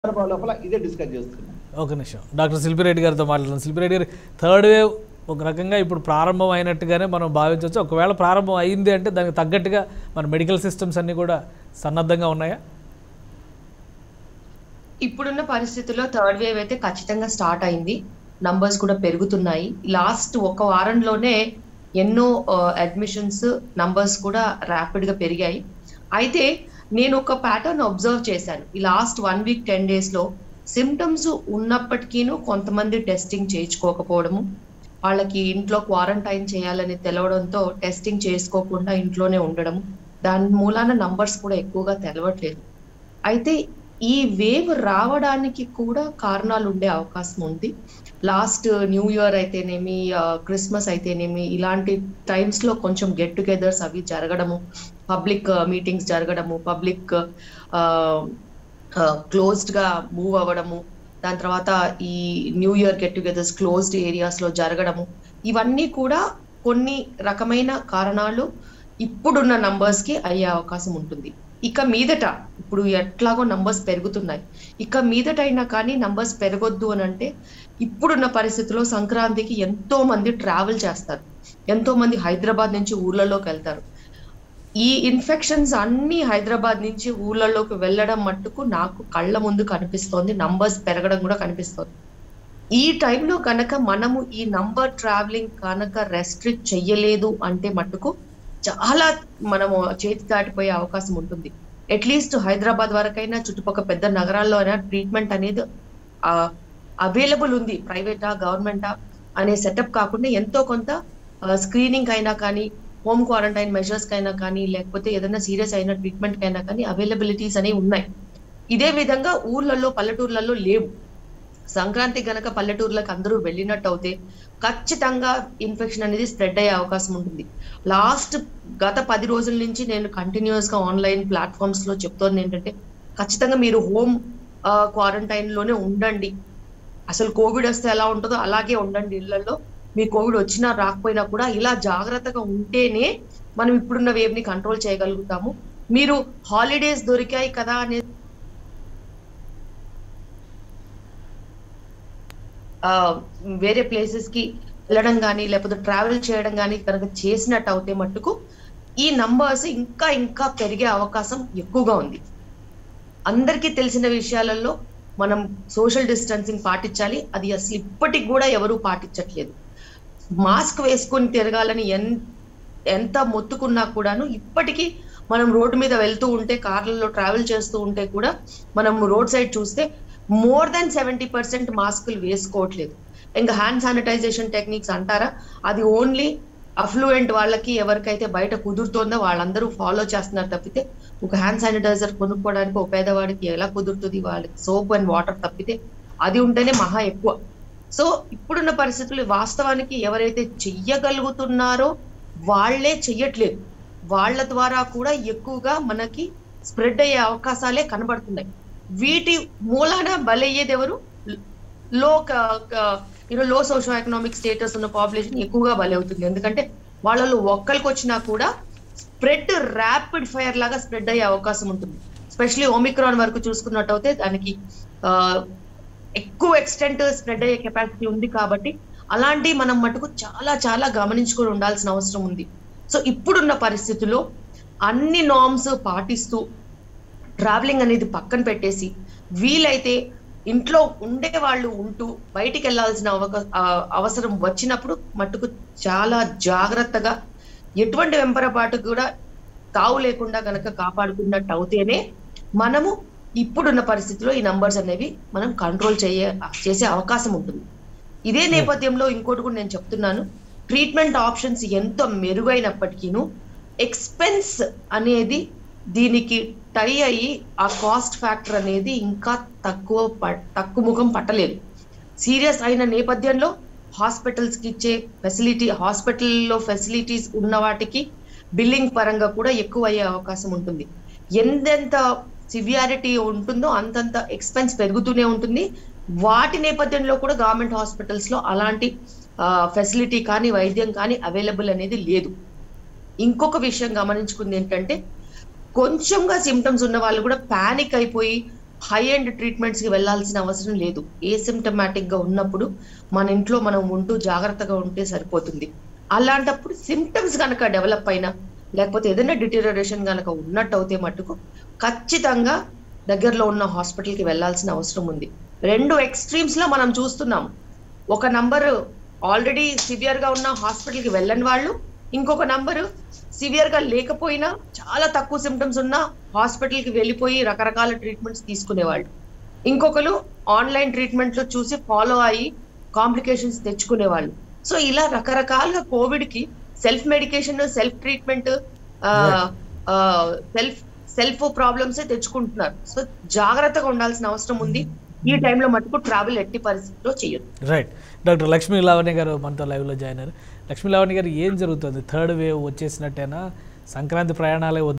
సందర్భాల లోపల ఇదే డిస్కస్ చేస్తున్నాం ఒక నిమిషం డాక్టర్ శిల్పిరెడ్డి గారితో మాట్లాడుతున్నాం శిల్పిరెడ్డి గారు థర్డ్ వేవ్ ఒక రకంగా ఇప్పుడు ప్రారంభం అయినట్టుగానే మనం భావించవచ్చు ఒకవేళ ప్రారంభం అయింది అంటే దానికి తగ్గట్టుగా మన మెడికల్ సిస్టమ్స్ అన్నీ కూడా సన్నద్ధంగా ఉన్నాయా ఇప్పుడున్న పరిస్థితుల్లో థర్డ్ వేవ్ అయితే ఖచ్చితంగా స్టార్ట్ అయింది నంబర్స్ కూడా పెరుగుతున్నాయి లాస్ట్ ఒక వారంలోనే ఎన్నో అడ్మిషన్స్ నంబర్స్ కూడా ర్యాపిడ్ గా పెరిగాయి అయితే నేను ఒక ప్యాటర్న్ అబ్జర్వ్ చేశాను ఈ last one week ten days లో సిమ్టమ్స్ ఉన్నప్పటికీను కొంతమంది టెస్టింగ్ చేయించుకోకపోవడము వాళ్ళకి ఇంట్లో క్వారంటైన్ చేయాలని తెలవడంతో టెస్టింగ్ చేసుకోకుండా ఇంట్లోనే ఉండడం దాని మూలాన నంబర్స్ కూడా ఎక్కువగా తెలవట్లేదు అయితే ఈ వేవ్ రావడానికి కూడా కారణాలు ఉండే అవకాశం ఉంది లాస్ట్ న్యూ ఇయర్ అయితేనేమి క్రిస్మస్ అయితేనేమి ఇలాంటి టైమ్స్ లో కొంచెం గెట్ టుగెదర్స్ అవి జరగడము పబ్లిక్ మీటింగ్స్ జరగడము పబ్లిక్ క్లోజ్డ్ గా మూవ్ అవ్వడము దాని తర్వాత ఈ new year get togethers closed areas లో జరగడము ఇవన్నీ కూడా కొన్ని రకమైన కారణాలు ఇప్పుడున్న నంబర్స్ కి అయ్యే అవకాశం ఉంటుంది ఇక మీదట ఇప్పుడు ఎట్లాగో నంబర్స్ పెరుగుతున్నాయి ఇక మీదట అయినా కానీ నంబర్స్ పెరగొద్దు అని అంటే ఇప్పుడున్న పరిస్థితిలో సంక్రాంతికి ఎంతో మంది ట్రావెల్ చేస్తారు ఎంతో మంది హైదరాబాద్ నుంచి ఊర్లలోకి వెళ్తారు ఈ ఇన్ఫెక్షన్స్ అన్ని హైదరాబాద్ నుంచి ఊర్లలోకి వెళ్ళడం మట్టుకు నాకు కళ్ళ ముందు కనిపిస్తోంది నంబర్స్ పెరగడం కూడా కనిపిస్తోంది ఈ టైంలో కనుక మనము ఈ నంబర్ ట్రావెలింగ్ కనుక రెస్ట్రిక్ట్ చెయ్యలేదు అంటే మట్టుకు చాలా మనము చేతి దాటిపోయే అవకాశం ఉంటుంది అట్లీస్ట్ హైదరాబాద్ వరకైనా చుట్టుపక్కల పెద్ద నగరాల్లో అయినా ట్రీట్మెంట్ అనేది అవైలబుల్ ఉంది ప్రైవేటా గవర్నమెంటా అనే సెటప్ కాకుండా ఎంతో కొంత స్క్రీనింగ్ అయినా కానీ హోమ్ క్వారంటైన్ మెజర్స్ కైనా కానీ లేకపోతే ఏదైనా సీరియస్ అయిన ట్రీట్మెంట్ కైనా కానీ అవైలబిలిటీస్ అనేవి ఉన్నాయి ఇదే విధంగా ఊర్లలో పల్లెటూర్లలో లేవు సంక్రాంతి గనక పల్లెటూర్లకు అందరూ వెళ్ళినట్టు అయితే ఖచ్చితంగా ఇన్ఫెక్షన్ అనేది స్ప్రెడ్ అయ్యే అవకాశం ఉంటుంది లాస్ట్ గత పది రోజుల నుంచి నేను కంటిన్యూస్ గా ఆన్లైన్ ప్లాట్ఫామ్స్ లో చెప్తోంది ఏంటంటే ఖచ్చితంగా మీరు హోమ్ క్వారంటైన్ లోనే ఉండండి అసలు కోవిడ్ వస్తే ఎలా ఉంటుందో అలాగే ఉండండి ఇళ్లలో మీ కోవిడ్ వచ్చినా రాకపోయినా కూడా ఇలా జాగ్రత్తగా ఉంటేనే మనం ఇప్పుడున్న వేవ్ ని కంట్రోల్ చేయగలుగుతాము మీరు హాలిడేస్ దొరికాయి కదా అనే వేరే ప్లేసెస్ కి వెళ్ళడం కానీ లేకపోతే ట్రావెల్ చేయడం కానీ కనుక చేసినట్టు అవుతే మట్టుకు ఈ నంబర్స్ ఇంకా ఇంకా పెరిగే అవకాశం ఎక్కువగా ఉంది అందరికీ తెలిసిన విషయాలలో మనం సోషల్ డిస్టెన్సింగ్ పాటించాలి అది అసలు ఇప్పటికి కూడా ఎవరు పాటించట్లేదు మాస్క్ వేసుకొని తిరగాలని ఎన్ ఎంత మొత్తుకున్నా కూడాను ఇప్పటికీ మనం రోడ్డు మీద వెళ్తూ ఉంటే కార్లలో ట్రావెల్ చేస్తూ ఉంటే కూడా మనం రోడ్ సైడ్ చూస్తే మోర్ దెన్ సెవెంటీ పర్సెంట్ మాస్కులు వేసుకోవట్లేదు ఇంకా హ్యాండ్ శానిటైజేషన్ టెక్నిక్స్ అంటారా అది ఓన్లీ అఫ్లూయెంట్ వాళ్ళకి ఎవరికైతే బయట కుదురుతోందో వాళ్ళందరూ ఫాలో చేస్తున్నారు తప్పితే ఒక హ్యాండ్ శానిటైజర్ కొనుక్కోవడానికి ఒక పేదవాడికి ఎలా కుదురుతుంది వాళ్ళకి సోప్ అండ్ వాటర్ తప్పితే అది ఉంటేనే మహా ఎక్కువ సో ఇప్పుడున్న పరిస్థితులు వాస్తవానికి ఎవరైతే చెయ్యగలుగుతున్నారో వాళ్లే చెయ్యట్లేదు వాళ్ళ ద్వారా కూడా ఎక్కువగా మనకి స్ప్రెడ్ అయ్యే అవకాశాలే కనబడుతున్నాయి వీటి మూలాన బలయ్యేది ఎవరు లో యూనో లో సోషో ఎకనామిక్ స్టేటస్ ఉన్న పాపులేషన్ ఎక్కువగా బలవుతుంది ఎందుకంటే వాళ్ళలో ఒక్కరికి వచ్చినా కూడా స్ప్రెడ్ ర్యాపిడ్ ఫైర్ లాగా స్ప్రెడ్ అయ్యే అవకాశం ఉంటుంది స్పెషలీ ఒమిక్రాన్ వరకు చూసుకున్నట్టయితే దానికి ఎక్కువ ఎక్స్టెంట్ స్ప్రెడ్ అయ్యే కెపాసిటీ ఉంది కాబట్టి అలాంటి మనం మటుకు చాలా చాలా గమనించుకొని ఉండాల్సిన అవసరం ఉంది సో ఇప్పుడున్న పరిస్థితుల్లో అన్ని నామ్స్ పాటిస్తూ ట్రావెలింగ్ అనేది పక్కన పెట్టేసి వీలైతే ఇంట్లో ఉండే వాళ్ళు ఉంటూ బయటికి వెళ్లాల్సిన అవసరం వచ్చినప్పుడు మట్టుకు చాలా జాగ్రత్తగా ఎటువంటి వెంపరపాటు కూడా తావు లేకుండా కనుక కాపాడుకున్నట్టు అవుతేనే మనము ఇప్పుడున్న పరిస్థితిలో ఈ నంబర్స్ అనేవి మనం కంట్రోల్ చేయ చేసే అవకాశం ఉంటుంది ఇదే నేపథ్యంలో ఇంకోటి కూడా నేను చెప్తున్నాను ట్రీట్మెంట్ ఆప్షన్స్ ఎంత మెరుగైనప్పటికీను ఎక్స్పెన్స్ అనేది దీనికి టై అయ్యి ఆ కాస్ట్ ఫ్యాక్టర్ అనేది ఇంకా తక్కువ తక్కువ ముఖం పట్టలేదు సీరియస్ అయిన నేపథ్యంలో హాస్పిటల్స్ కి ఇచ్చే ఫెసిలిటీ హాస్పిటల్లో ఫెసిలిటీస్ ఉన్న వాటికి బిల్లింగ్ పరంగా కూడా ఎక్కువ అయ్యే అవకాశం ఉంటుంది ఎంతెంత సివియారిటీ ఉంటుందో అంతంత ఎక్స్పెన్స్ పెరుగుతూనే ఉంటుంది వాటి నేపథ్యంలో కూడా గవర్నమెంట్ హాస్పిటల్స్ లో అలాంటి ఫెసిలిటీ కానీ వైద్యం కానీ అవైలబుల్ అనేది లేదు ఇంకొక విషయం గమనించుకుంది ఏంటంటే కొంచెంగా సిమ్టమ్స్ ఉన్న వాళ్ళు కూడా పానిక్ అయిపోయి హై ఎండ్ ట్రీట్మెంట్స్ కి వెళ్లాల్సిన అవసరం లేదు ఏసిమ్టమాటిక్ గా ఉన్నప్పుడు మన ఇంట్లో మనం ఉంటూ జాగ్రత్తగా ఉంటే సరిపోతుంది అలాంటప్పుడు సిమ్టమ్స్ కనుక డెవలప్ అయినా లేకపోతే ఏదైనా డిటీరియరేషన్ కనుక ఉన్నట్టు అయితే మట్టుకు ఖచ్చితంగా దగ్గరలో ఉన్న hospital కి వెళ్లాల్సిన అవసరం ఉంది రెండు ఎక్స్ట్రీమ్స్ లో మనం చూస్తున్నాం ఒక నంబర్ ఆల్రెడీ సివియర్ గా ఉన్న hospital కి వెళ్ళని వాళ్ళు ఇంకొక నంబరు సివియర్ గా లేకపోయినా చాలా తక్కువ సిమ్టమ్స్ ఉన్న హాస్పిటల్ కి వెళ్ళిపోయి రకరకాల ట్రీట్మెంట్స్ తీసుకునేవాళ్ళు ఇంకొకరు ఆన్లైన్ ట్రీట్మెంట్ లో చూసి ఫాలో అయ్యి కాంప్లికేషన్స్ తెచ్చుకునేవాళ్ళు సో ఇలా రకరకాలుగా కోవిడ్ కి self medication self treatment self self problems తెచ్చుకుంటున్నారు సో జాగ్రత్తగా ఉండాల్సిన అవసరం ఉంది ఈ టైంలో మటుకు ట్రావెల్ ఎట్టి పరిస్థితిలో చేయొద్దు రైట్ డాక్టర్ లక్ష్మీ లావణ్య గారు మనతో లైవ్లో జాయిన్ అయ్యారు లక్ష్మీ లావణ్య గారు ఏం జరుగుతుంది థర్డ్ వేవ్ వచ్చేసినట్టేనా సంక్రాంతి ప్రయాణాలే వద్దు